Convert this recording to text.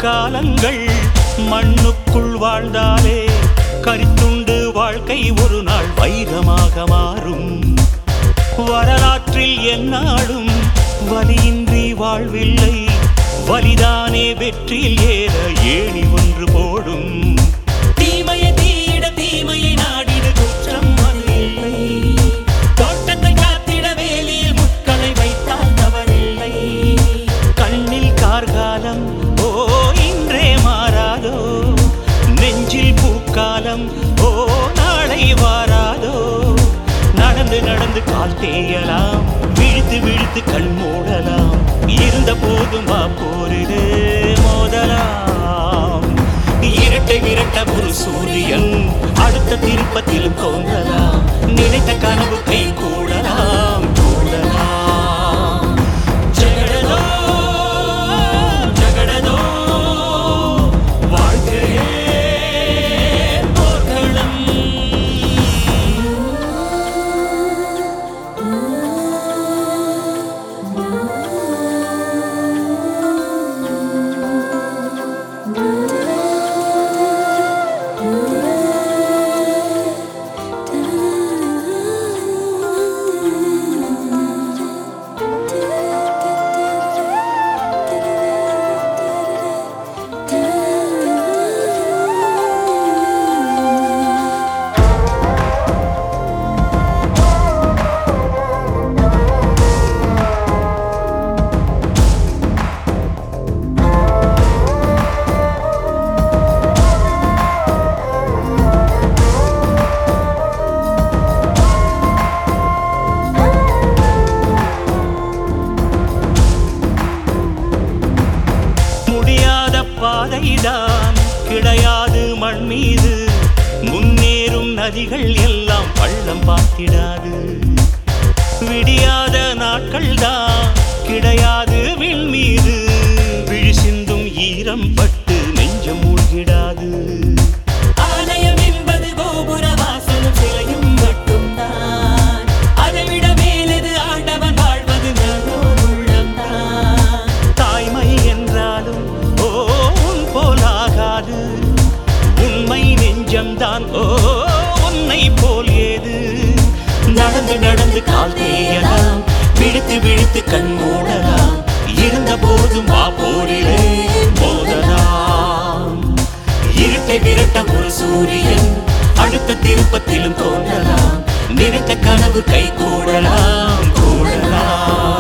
காலங்கள் மண்ணுக்குள் வாழ்ந்தாலே கரித்துண்டு வாழ்க்கை ஒரு நாள் வைரமாக மாறும் வரலாற்றில் எந்நாளும் வலியின்றி வாழ்வில்லை வலிதானே வெற்றியில் ஏற ஏணி ஒன்று போடும் தீமையை தீயிட தீமையை நாடிட குற்றம் அது இல்லை தோட்டத்தை காத்திட வேலியில் முட்களை வைத்தால் தவறில்லை கண்ணில் கார்காலம் ஓ இன்றே மாறாதோ நெஞ்சில் பூக்காலம் ஓ நாளை வாராதோ நடந்து நடந்து கால் தேயலாம் விழுத்து விழுத்து கண் மூடலாம் இருந்த போதும் வா போரிடு மோதலாம் இரட்டை விரட்ட ஒரு சூரியன் அடுத்த திருப்பத்திலும் தோன்றலாம் நினைத்த கனவு கை கூடலாம் கூடலாம் ஜகடதோ ஜகடதோ வாழ்க்கையே போர்க்களம் முடியாத பாதைதான் கிடையாது மண் மீது முன்னேறும் நதிகள் எல்லாம் பள்ளம் பார்த்திடாது விடியாத நாட்கள் தான் கிடையாது விண் மீது விழி சிந்தும் ஈரம் பட்டு நெஞ்சம் மூழ்கிடாது ஆலயம் என்பது கோபுர வாசலும் சிலையும் மட்டும்தான் அதைவிட மேலது ஆண்டவன் வாழ்வது நல்லோர் உள்ளம்தான் தாய்மை என்றாலும் ஓ உன் போலாகாது உண்மை நெஞ்சம்தான் ஓ உன்னை போல் ஏது நடந்து நடந்து கால் தேயலாம் விழித்து விழித்து கண் மூடலாம் இருந்த போதும் வா போரிலே மோதலாம் இருட்டை விரட்ட ஒரு சூரியன் அடுத்த திருப்பத்திலும் தோன்றலாம் நினைத்த கனவு கை கூடலாம் கூடலாம்